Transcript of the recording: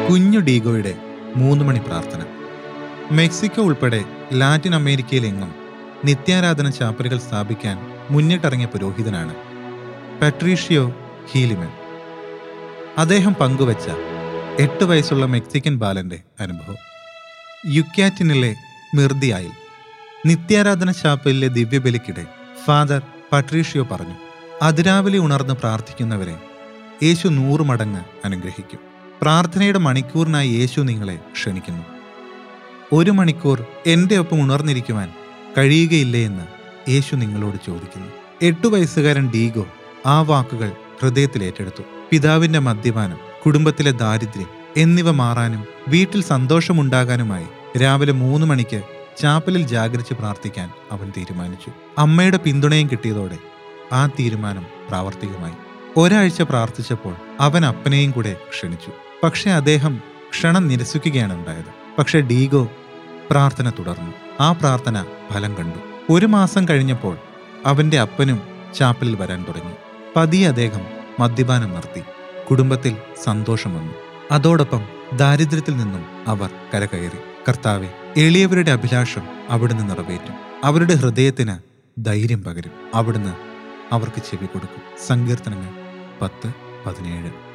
കുഞ്ഞു ഡീഗോയുടെ മൂന്ന് മണി പ്രാർത്ഥന മെക്സിക്കോ ഉൾപ്പെടെ ലാറ്റിൻ അമേരിക്കയിലെങ്ങും നിത്യാരാധന ചാപ്പലുകൾ സ്ഥാപിക്കാൻ മുന്നിട്ടിറങ്ങിയ പുരോഹിതനാണ് പട്രീഷ്യോ ഹീലിമൻ അദ്ദേഹം പങ്കുവച്ച എട്ട് വയസ്സുള്ള മെക്സിക്കൻ ബാലന്റെ അനുഭവം യുക്യാറ്റിനിലെ മിർദിയായിൽ നിത്യാരാധന ചാപ്പലിലെ ദിവ്യബലിക്കിടെ ഫാദർ പട്രീഷ്യോ പറഞ്ഞു അതിരാവിലെ ഉണർന്ന് പ്രാർത്ഥിക്കുന്നവരെ യേശു നൂറ് മടങ്ങ് അനുഗ്രഹിക്കും പ്രാർത്ഥനയുടെ മണിക്കൂറിനായി യേശു നിങ്ങളെ ക്ഷണിക്കുന്നു ഒരു മണിക്കൂർ എൻ്റെ ഒപ്പം ഉണർന്നിരിക്കുവാൻ കഴിയുകയില്ലേ എന്ന് യേശു നിങ്ങളോട് ചോദിക്കുന്നു എട്ടു വയസ്സുകാരൻ ഡീഗോ ആ വാക്കുകൾ ഹൃദയത്തിൽ ഏറ്റെടുത്തു പിതാവിന്റെ മദ്യപാനം കുടുംബത്തിലെ ദാരിദ്ര്യം എന്നിവ മാറാനും വീട്ടിൽ സന്തോഷമുണ്ടാകാനുമായി രാവിലെ മൂന്ന് മണിക്ക് ചാപ്പലിൽ ജാഗരിച്ച് പ്രാർത്ഥിക്കാൻ അവൻ തീരുമാനിച്ചു അമ്മയുടെ പിന്തുണയും കിട്ടിയതോടെ ആ തീരുമാനം പ്രാവർത്തികമായി ഒരാഴ്ച പ്രാർത്ഥിച്ചപ്പോൾ അവൻ അപ്പനെയും കൂടെ ക്ഷണിച്ചു പക്ഷെ അദ്ദേഹം ക്ഷണം നിരസിക്കുകയാണ് ഉണ്ടായത് പക്ഷെ ഡീഗോ പ്രാർത്ഥന തുടർന്നു ആ പ്രാർത്ഥന ഫലം കണ്ടു ഒരു മാസം കഴിഞ്ഞപ്പോൾ അവന്റെ അപ്പനും ചാപ്പലിൽ വരാൻ തുടങ്ങി പതിയെ അദ്ദേഹം മദ്യപാനം നിർത്തി കുടുംബത്തിൽ സന്തോഷം വന്നു അതോടൊപ്പം ദാരിദ്ര്യത്തിൽ നിന്നും അവർ കരകയറി കർത്താവെ എളിയവരുടെ അഭിലാഷം അവിടുന്ന് നിറവേറ്റും അവരുടെ ഹൃദയത്തിന് ധൈര്യം പകരും അവിടുന്ന് അവർക്ക് ചെവി കൊടുക്കും സങ്കീർത്തനങ്ങൾ പത്ത് പതിനേഴ്